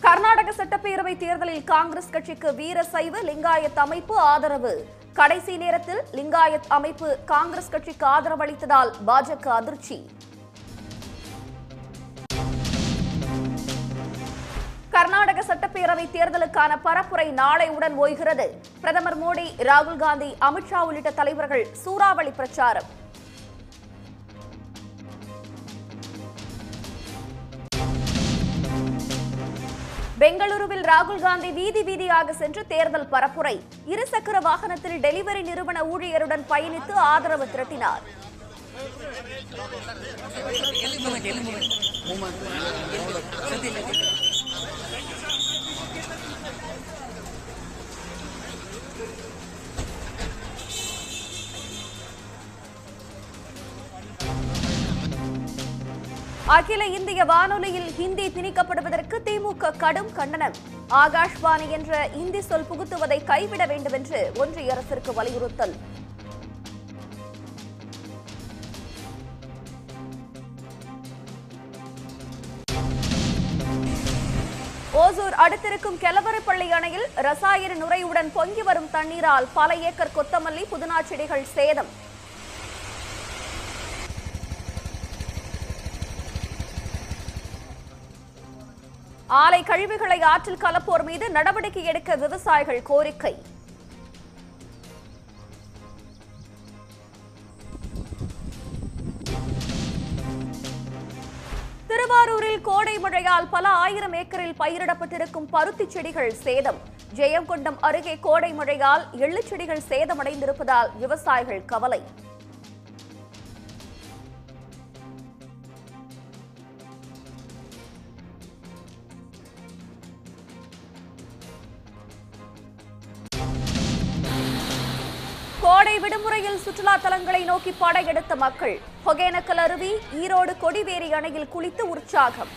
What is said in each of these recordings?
கர்நாடக சட்டப்பேரவை தேர்தலில் காங்கிரஸ் கட்சிக்கு வீரசைவ லிங்காயத் அமைப்பு ஆதரவு கடைசி நேரத்தில் லிங்காயத் அமைப்பு காங்கிரஸ் கட்சிக்கு ஆதரவளித்ததால் பாஜக அதிர்ச்சி கர்நாடக சட்டப்பேரவை தேர்தலுக்கான பரப்புரை நாளையுடன் ஓய்கிறது பிரதமர் மோடி ராகுல் காந்தி அமித்ஷா உள்ளிட்ட தலைவர்கள் சூறாவளி பிரச்சாரம் பெங்களூருவில் ராகுல் காந்தி வீதி வீதியாக சென்று தேர்தல் பரப்புரை இருசக்கர வாகனத்தில் டெலிவரி நிறுவன ஊழியருடன் பயணித்து ஆதரவு திரட்டினார் அகில இந்திய வானொலியில் ஹிந்தி திணிக்கப்படுவதற்கு திமுக கடும் கண்டனம் ஆகாஷ்வாணி என்ற இந்தி சொல் புகுத்துவதை கைவிட வேண்டும் என்று ஒன்றிய அரசிற்கு வலியுறுத்தல் ஓசூர் அடுத்திருக்கும் கெலவரப்பள்ளி அணையில் ரசாயன நுரையுடன் பொங்கி வரும் தண்ணீரால் பல ஏக்கர் கொத்தமல்லி புதினா செடிகள் சேதம் ஆலை கழிவுகளை ஆற்றில் கலப்போர் மீது நடவடிக்கை எடுக்க விவசாயிகள் கோரிக்கை திருவாரூரில் கோடை மழையால் பல ஆயிரம் ஏக்கரில் பயிரிடப்பட்டிருக்கும் பருத்தி செடிகள் சேதம் ஜெயங்கொண்டம் அருகே கோடை மழையால் எள்ளு செடிகள் சேதமடைந்திருப்பதால் விவசாயிகள் கவலை கோடை விடுமுறையில் சுற்றுலா தலங்களை நோக்கி படையெடுத்த மக்கள் ஒகேனக்கல் அருவி ஈரோடு கொடிவேரி அணையில் குளித்து உற்சாகம்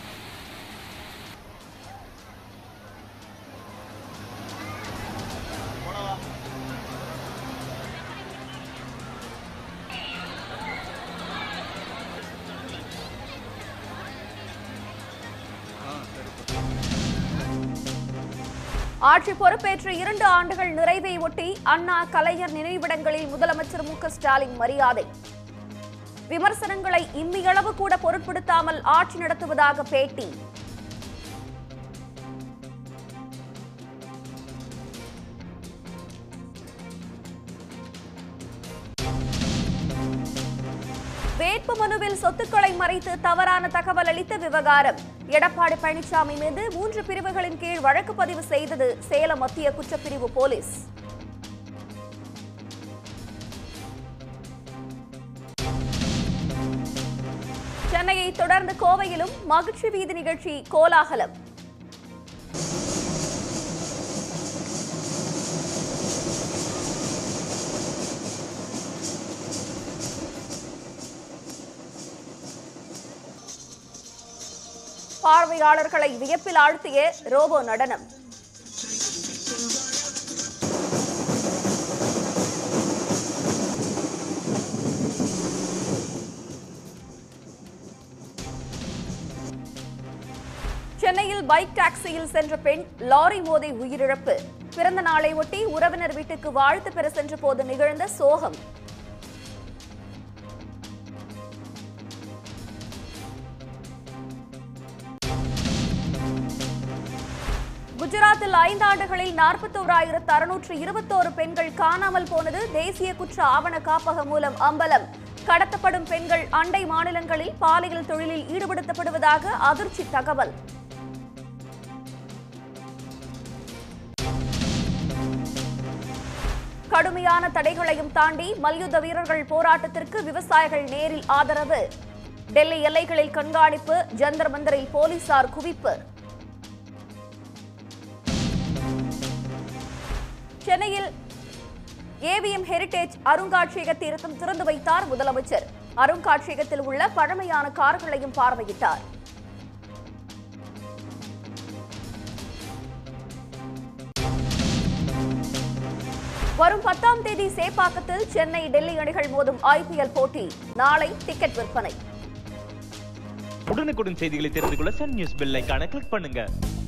ஆட்சி பொறுப்பேற்ற இரண்டு ஆண்டுகள் நிறைவை ஒட்டி அண்ணா கலைஞர் நினைவிடங்களில் முதலமைச்சர் மு க ஸ்டாலின் மரியாதை விமர்சனங்களை இம்மியளவு கூட பொருட்படுத்தாமல் ஆட்சி நடத்துவதாக பேட்டி வேட்புமனுவில் சொத்துக்களை மறைத்து தவறான தகவல் அளித்த விவகாரம் எடப்பாடி பழனிசாமி மீது மூன்று பிரிவுகளின் கீழ் வழக்கு பதிவு செய்தது சேலம் மத்திய குற்றப்பிரிவு போலீஸ் சென்னையை தொடர்ந்து கோவையிலும் மகிழ்ச்சி வீதி நிகழ்ச்சி கோலாகலம் பார்வையாளர்களை வியப்பில் ஆழ்த்திய ரோபோ நடனம் சென்னையில் பைக் டாக்ஸியில் சென்ற பெண் லாரி மோதி உயிரிழப்பு பிறந்த நாளை ஒட்டி உறவினர் வீட்டுக்கு வாழ்த்து பெற சென்ற போது நிகழ்ந்த சோகம் குஜராத்தில் ஐந்தாண்டுகளில் நாற்பத்தோராயிரத்து அறுநூற்று இருபத்தோரு பெண்கள் காணாமல் போனது தேசிய குற்ற ஆவண காப்பகம் மூலம் அம்பலம் கடத்தப்படும் பெண்கள் அண்டை மாநிலங்களில் பாலியல் தொழிலில் ஈடுபடுத்தப்படுவதாக அதிர்ச்சி தகவல் கடுமையான தடைகளையும் தாண்டி மல்யுத்த வீரர்கள் போராட்டத்திற்கு விவசாயிகள் நேரில் ஆதரவு டெல்லி எல்லைகளில் கண்காணிப்பு ஜந்தர் மந்தரில் போலீசார் குவிப்பு சென்னையில் ஏவிஎம் ஹெரிடேஜ் அருங்காட்சியகத்தை திறந்து- திறந்து வைத்தார் முதலமைச்சர் அருங்காட்சியகத்தில் உள்ள பழமையான கார்களையும் பார்வையிட்டார் வரும் பத்தாம் தேதி சேப்பாக்கத்தில் சென்னை டெல்லி அணிகள் மோதும் ஐபிஎல் போட்டி நாளை டிக்கெட் விற்பனை உடனுக்குடன் செய்திகளை தெரிந்து கொள்ள சன் நியூஸ் பெல் ஐகானை கிளிக் பண்ணுங்க